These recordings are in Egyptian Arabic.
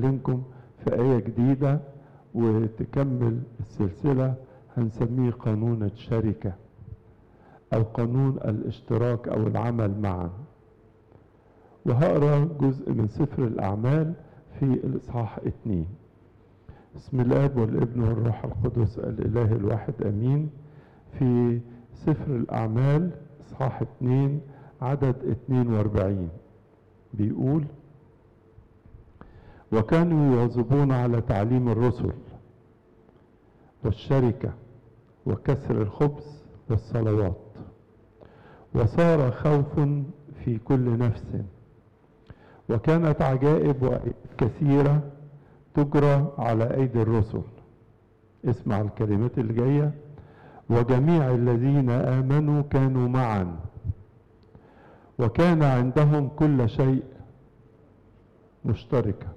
هكلمكم في آية جديدة وتكمل السلسلة هنسميه قانون الشركة أو قانون الاشتراك أو العمل معا وهقرا جزء من سفر الأعمال في الإصحاح اتنين بسم الآب والابن والروح القدس الإله الواحد أمين في سفر الأعمال إصحاح اتنين عدد اتنين واربعين بيقول وكانوا يواظبون على تعليم الرسل والشركة وكسر الخبز والصلوات وصار خوف في كل نفس وكانت عجائب وآيات كثيرة تجرى على أيدي الرسل اسمع الكلمات اللي جاية وجميع الذين آمنوا كانوا معا وكان عندهم كل شيء مشتركا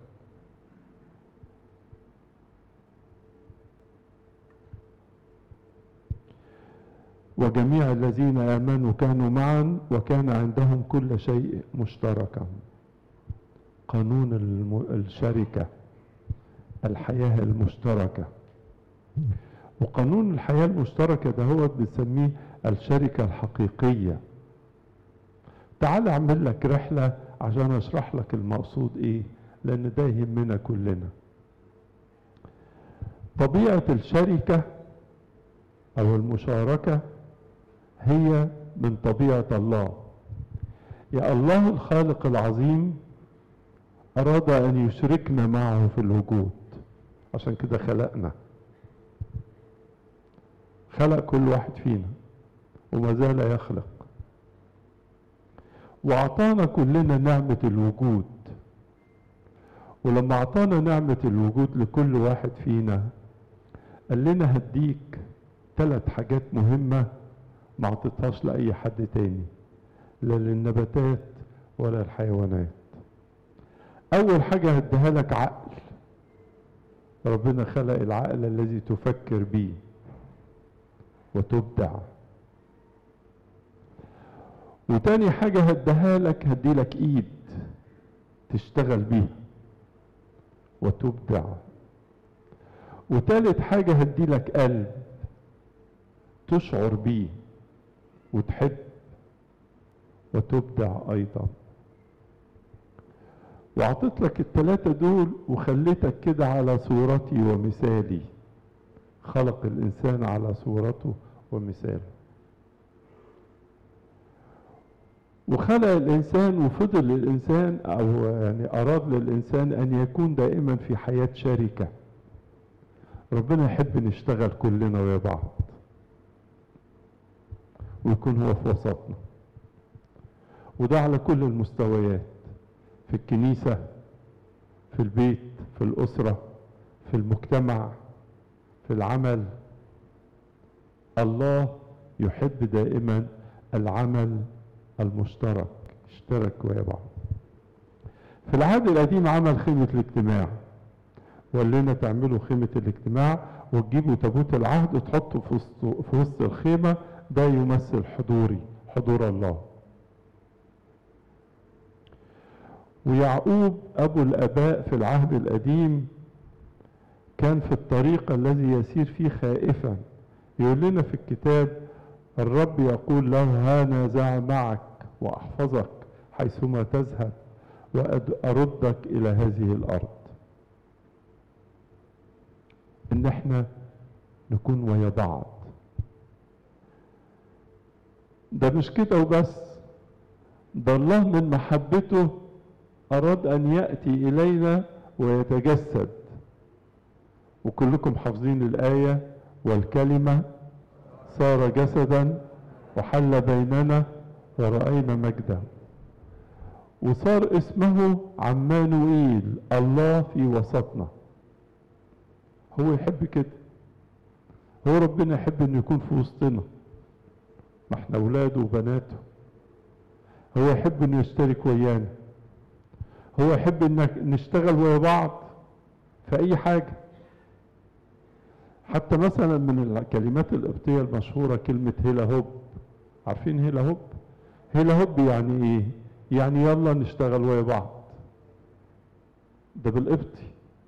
وجميع الذين آمنوا كانوا معا وكان عندهم كل شيء مشتركا قانون الم... الشركة الحياة المشتركة وقانون الحياة المشتركة ده هو بنسميه الشركة الحقيقية تعال اعمل لك رحلة عشان اشرح لك المقصود ايه لان ده يهمنا كلنا طبيعة الشركة او المشاركة هي من طبيعة الله يا الله الخالق العظيم أراد أن يشركنا معه في الوجود عشان كده خلقنا خلق كل واحد فينا وما زال يخلق وأعطانا كلنا نعمة الوجود ولما أعطانا نعمة الوجود لكل واحد فينا قال لنا هديك ثلاث حاجات مهمة ما اعطيتهاش لأي حد تاني لا للنباتات ولا الحيوانات أول حاجة هديها لك عقل ربنا خلق العقل الذي تفكر به وتبدع وتاني حاجة هديها لك هدي لك ايد تشتغل بيها وتبدع وتالت حاجة هدي لك قلب تشعر بيه وتحب وتبدع ايضا واعطيت لك التلاتة دول وخليتك كده على صورتي ومثالي خلق الانسان على صورته ومثاله وخلق الانسان وفضل الانسان او يعني اراد للانسان ان يكون دائما في حياة شركة ربنا يحب نشتغل كلنا ويا بعض ويكون هو في وسطنا وده على كل المستويات في الكنيسة في البيت في الأسرة في المجتمع في العمل الله يحب دائما العمل المشترك اشترك ويا بعض في العهد القديم عمل خيمة الاجتماع وقال لنا تعملوا خيمة الاجتماع وتجيبوا تابوت العهد وتحطوا في وسط في وسط الخيمة ده يمثل حضوري حضور الله ويعقوب أبو الآباء في العهد القديم كان في الطريق الذي يسير فيه خائفا يقول لنا في الكتاب الرب يقول له هانذا معك وأحفظك حيثما تذهب وأردك إلى هذه الأرض إن احنا نكون ويا بعض ده مش كده وبس ده الله من محبته أراد أن يأتي إلينا ويتجسد وكلكم حافظين الآية والكلمة صار جسدا وحل بيننا ورأينا مجده وصار اسمه عمانوئيل الله في وسطنا هو يحب كده هو ربنا يحب انه يكون في وسطنا ما احنا اولاده وبناته هو يحب انه يشترك ويانا هو يحب انك نشتغل ويا بعض في اي حاجة حتى مثلا من الكلمات القبطية المشهورة كلمة هيلا هوب عارفين هيلا هوب هيلا هوب يعني ايه يعني يلا نشتغل ويا بعض ده بالقبطي